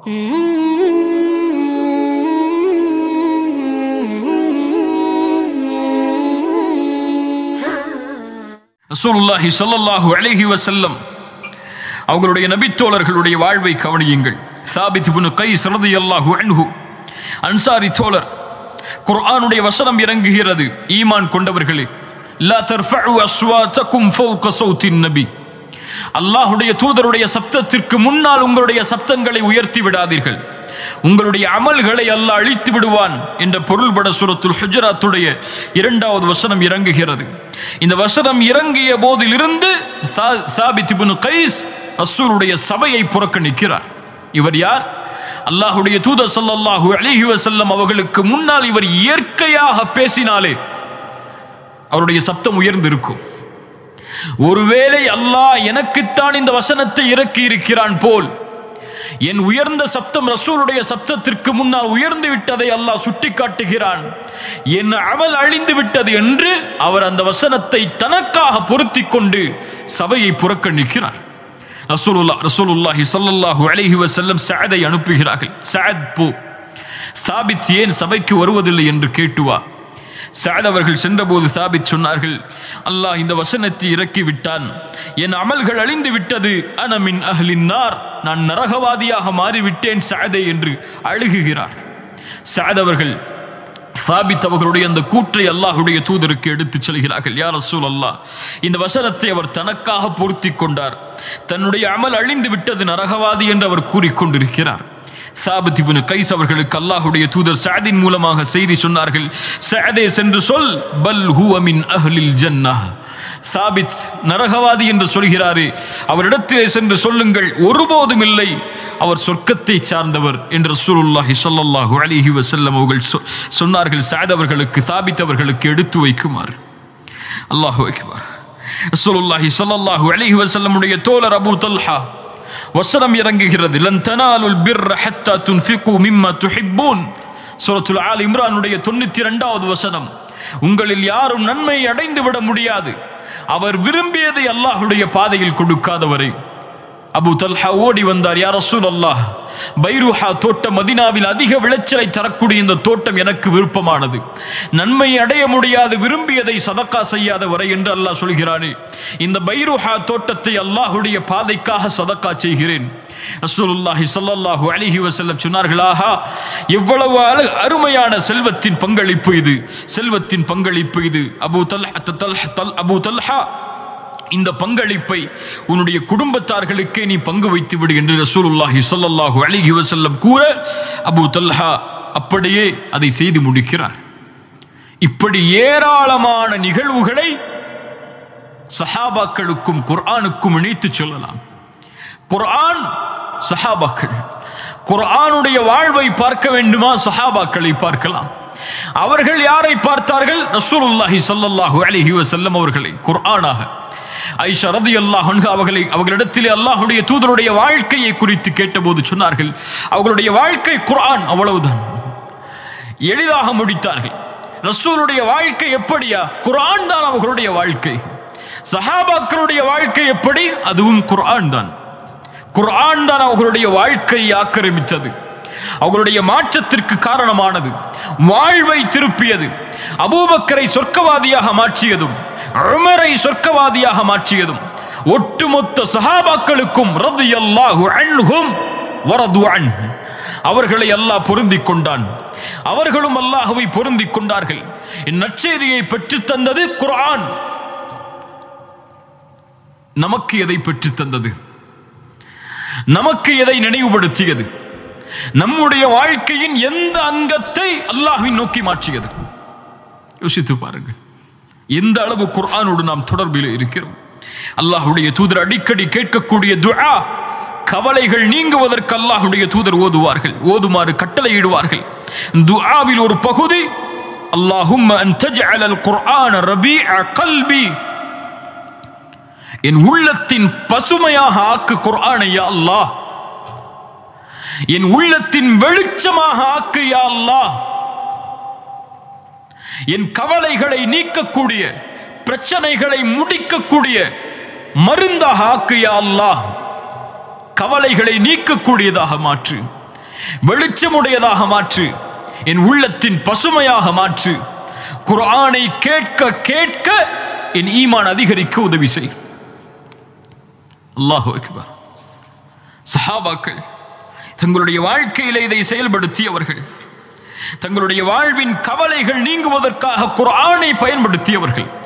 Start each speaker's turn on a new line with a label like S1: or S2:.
S1: ரசூலுல்லாஹி ஸல்லல்லாஹு அலைஹி வஸல்லம் அவர்களுடைய நபித்தோழர்களுடைய வாழ்வை கவனியுங்கள் சாபித் இப்னு கைஸ் ரலியல்லாஹு அன்ஹு அன்சாரி தோழர் குர்ஆனுடைய வசனம் இறங்குகிறது ஈமான் கொண்டவர்களே லா தர்ஃபஉ அஸ்வாத்தகும் ஃபௌக சௌத்தின் நபி அல்லாஹ்வுடைய தூதருடைய சப்தத்திற்கு முன்னால் உங்களுடைய சப்தங்களை உயர்த்தி விடாதீர்கள் உங்களுடைய அமல்களை அல்லாஹ் அழித்து விடுவான் என்ற பொருள்பட சூரத்துல் ஹுஜராத்துடைய இரண்டாவது வசனம் இறங்குகிறது இந்த வசனம் இறங்கிய போதிலிருந்து சா- சாபித் இப்னு கைஸ் ரசூலுடைய சபையை புறக்கணிக்கிறார் இவர் யார் அல்லாஹ்வுடைய தூதர் ஸல்லல்லாஹு அலைஹி வஸல்லம் அவர்களுக்கு முன்னால் இவர் இயற்கையாக பேசினாலே அவருடைய சப்தம் உயர்ந்திருக்கும் ஒருவேளை அல்லாஹ் எனக்குத்தான் இந்த வசனத்தை இறக்கி இருக்கிறான் போல் என் உயர்ந்த சப்தம் ரசூலுடைய சப்தத்திற்கு முன்னால் உயர்ந்து விட்டதை அல்லாஹ் சுட்டிக்காட்டுகிறான் என் அமல் அழிந்து விட்டது என்று அவர் அந்த வசனத்தை தனக்காக பொருத்திக் கொண்டு சபையை புறக்கணிக்கிறார் ரசூலுல்லா ரசூலுல்லாஹி ஸல்லல்லாஹு அலைஹி வஸல்லம் சஅதை அனுப்புகிறார்கள் சஅத் போ சாபித் ஏன் சபைக்கு வருவதில்லை என்று கேட்டு வா சஅத் அவர்கள் சென்றபோது சாபித் சொன்னார்கள் அல்லாஹ் இந்த வசனத்தை இறக்கி விட்டான் என் அமல்கள் அழிந்து விட்டது அனமின் அஹ்லின் நார் நான் நரகவாதியாக மாறிவிட்டேன் சஅதை என்று அழுகுகிறார் சஅத் அவர்கள் சாபித் அவர்களுடைய அந்த கூற்றை அல்லாஹ்வுடைய தூதருக்கு எடுத்துச் செல்கிறார்கள் யார் ரசூல் அல்லாஹ் இந்த வசனத்தை அவர் தனக்காக பொருத்திக் கொண்டார் தன்னுடைய அமல் அழிந்து விட்டது நரகவாதி என்று அவர் கூறிக்கொண்டிருக்கிறார் சாபித் இப்னு கைஸ் அவர்களுக்கு அல்லாஹ்வுடைய தூதர் சாதின் மூலமாக செய்தி சொன்னார்கள் சஅதே சென்று சொல் பல் ஹுவ மின் அஹ்லில் ஜன்னah சாபித் நரகவாதி என்று சொல்கிறாரே அவரிடத்திலே சென்று சொல்லுங்கள் ஒருபோதும் இல்லை அவர் சொர்க்கத்தை சார்ந்தவர் என்று ரசூலுல்லாஹி ஸல்லல்லாஹு அலைஹி வஸல்லம் அவர்கள் சொ- சொன்னார்கள் சாத் அவர்களுக்கு சாபித் அவர்களுக்கு எடுத்து வைக்குமாறு அல்லாஹு அக்பர் ரசூலுல்லாஹி ஸல்லல்லாஹு அலைஹி வஸல்லமுடைய தோழர் அபூ தல்ஹா வசனம் இறங்குகிறது லன் தனாலுல் பிர்ர ஹத்தா துன்ஃபிகு மிம்மா துஹிப்பூன் சூரத்துல் ஆல் இம்ரானுடைய தொண்ணூத்தி இரண்டாவது வசனம் உங்களில் யாரும் நன்மை அடைந்து விட முடியாது அவர் விரும்பியதை அல்லாஹ்வுடைய பாதையில் கொடுக்காதவரை அபு தல்ஹா ஓடி வந்தார் யார் ரசூல் அல்லாஹ் பைருஹா தோட்டம் மதினாவில் அதிக விளைச்சலை தரக்கூடிய இந்த தோட்டம் எனக்கு விருப்பமானது நன்மை அடைய முடியாது விரும்பியதை சதக்கா செய்யாத வரை என்று அல்லாஹ் சொல்கிறானே இந்த பைருஹா தோட்டத்தை அல்லாஹ்வுடைய பாதைக்காக சதக்கா செய்கிறேன் ரசூலுல்லாஹி ஸல்லல்லாஹு அலைஹி வஸல்லம் சொன்னார்கள் ஆஹா எவ்வளவு அழ- அருமையான செல்வத்தின் பங்களிப்பு இது செல்வத்தின் பங்களிப்பு இது அபூ தல்ஹா தல்ஹா தல் அபூ தல்ஹா இந்த பங்களிப்பை உன்னுடைய குடும்பத்தார்களுக்கே நீ பங்கு வைத்து விடு என்று ரசூலுல்லாஹி ஸல்லல்லாஹு அலைஹி வஸல்லம் கூற அபூ தல்ஹா அப்படியே அதை செய்து முடிக்கிறார் இப்படி ஏராளமான நிகழ்வுகளை சஹாபாக்களுக்கும் குர்ஆனுக்கும் இணைத்து சொல்லலாம் குர்ஆன் சஹாபாக்கள் குர்ஆனுடைய வாழ்வை பார்க்க வேண்டுமா சஹாபாக்களை பார்க்கலாம் அவர்கள் யாரை பார்த்தார்கள் ரசூலுல்லாஹி ஸல்லல்லாஹு அலைஹி வஸல்லம் அவர்களை குர்ஆனாக ஐஷா ரதியல்லாஹு அன்ஹா அவர்களை அவர்களிடத்திலே அல்லாஹ்வுடைய தூதருடைய வாழ்க்கையை குறித்து கேட்டபோது சொன்னார்கள் அவர்களுடைய வாழ்க்கை குர்ஆன் அவ்வளவுதான் எளிதாக முடித்தார்கள் ரசூலுடைய வாழ்க்கை எப்படியா குர்ஆன் தான் அவர்களுடைய வாழ்க்கை சஹாபாக்களுடைய வாழ்க்கை எப்படி அதுவும் குர்ஆன் தான் குர்ஆன் தான் அவர்களுடைய வாழ்க்கையை ஆக்கிரமித்தது அவர்களுடைய மாற்றத்திற்கு காரணமானது வாழ்வை திருப்பியது அபூபக்கரை சொர்க்கவாதியாக மாற்றியதும் உமரை சொர்க்கவாதியாக மாற்றியதும் ஒட்டுமொத்த சஹாபாக்களுக்கும் ரதியல்லாஹு அன்ஹும் வரது அன்ஹு அவர்களை அல்லாஹ் பொருந்திக் கொண்டான் அவர்களும் அல்லாஹுவை பொருந்திக் கொண்டார்கள் என் நற்செய்தியை பெற்றுத் தந்தது குர்ஆன் நமக்கு எதை பெற்றுத் தந்தது நமக்கு எதை நினைவுபடுத்தியது நம்முடைய வாழ்க்கையின் எந்த அங்கத்தை அல்லாஹ்வின் நோக்கி மாற்றியது யோசித்து பாருங்கள் எந்த அளவு குர்ஆனோடு நாம் தொடர்பில் இருக்கிறோம் அல்லாஹ்வுடைய தூதர் அடிக்கடி கேட்கக்கூடிய துஆ கவலைகள் நீங்குவதற்கு அல்லாஹ்வுடைய தூதர் ஓதுவார்கள் ஓதுமாறு கட்டளையிடுவார்கள் துஆவில் ஒரு பகுதி அல்லாஹும்ம அன் தஜ்அலல் குர்ஆன ரபீஅ கல்பி என் உள்ளத்தின் பசுமையாக ஆக்கு குர்ஆனை யா அல்லாஹ் என் உள்ளத்தின் வெளிச்சமாக ஆக்கு யா அல்லாஹ் என் கவலைகளை நீக்கக்கூடிய பிரச்சனைகளை முடிக்கக்கூடிய மருந்தாக ஆக்கு யா அல்லாஹ் கவலைகளை நீக்கக்கூடியதாக மாற்று வெளிச்சமுடையதாக மாற்று என் உள்ளத்தின் பசுமையாக மாற்று குர்ஆனை கேட்க கேட்க என் ஈமான் அதிகரிக்க உதவி செய் அல்லாஹு அக்பர் சஹாபாக்கள் தங்களுடைய வாழ்க்கையில இதை செயல்படுத்தியவர்கள் தங்களுடைய வாழ்வின் கவலைகள் நீங்குவதற்காக குர்ஆனை பயன்படுத்தியவர்கள்